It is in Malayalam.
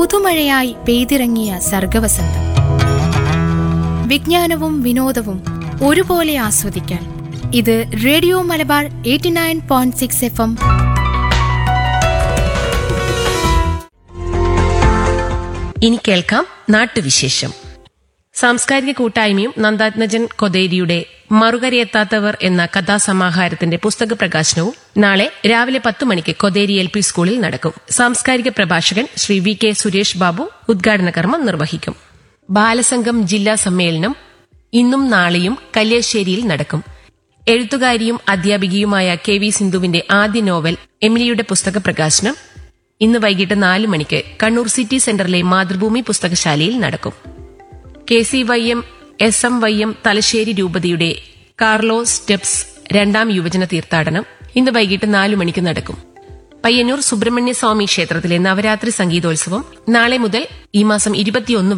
പുതുമഴയായി പെയ്തിറങ്ങിയ സർഗവസന്തം വിജ്ഞാനവും വിനോദവും ഒരുപോലെ ആസ്വദിക്കാൻ ഇത് radio Malabar eighty nine point six F M ഇനി കേൾക്കാം നാട്ടുവിശേഷം സാംസ്കാരിക കൂട്ടായ്മയും നന്ദാത്മജൻ കൊതേരിയുടെ മറുകരയെത്താത്തവർ എന്ന കഥാസമാഹാരത്തിന്റെ പുസ്തക പ്രകാശനവും നാളെ രാവിലെ പത്ത് മണിക്ക് കൊതേരി എൽ പി സ്കൂളിൽ നടക്കും സാംസ്കാരിക പ്രഭാഷകൻ ശ്രീ വി കെ സുരേഷ് ബാബു ഉദ്ഘാടന കർമ്മം നിർവഹിക്കും ബാലസംഘം ജില്ലാ സമ്മേളനം ഇന്നും നാളെയും കല്യാശ്ശേരിയിൽ നടക്കും എഴുത്തുകാരിയും അധ്യാപികയുമായ കെ വി സിന്ധുവിന്റെ ആദ്യ നോവൽ എമിലിയുടെ പുസ്തക പ്രകാശനം ഇന്ന് വൈകിട്ട് നാല് മണിക്ക് കണ്ണൂർ സിറ്റി സെന്ററിലെ മാതൃഭൂമി പുസ്തകശാലയിൽ നടക്കും K C Y M S M Y M Thalassery രൂപതയുടെ കാർലോ സ്റ്റെപ്സ് രണ്ടാം യുവജന തീർത്ഥാടനം ഇന്ന് വൈകിട്ട് നാലു മണിക്ക് നടക്കും പയ്യന്നൂർ സുബ്രഹ്മണ്യ സ്വാമി ക്ഷേത്രത്തിലെ നവരാത്രി സംഗീതോത്സവം നാളെ മുതൽ ഈ മാസം ഇരുപത്തിയൊന്ന്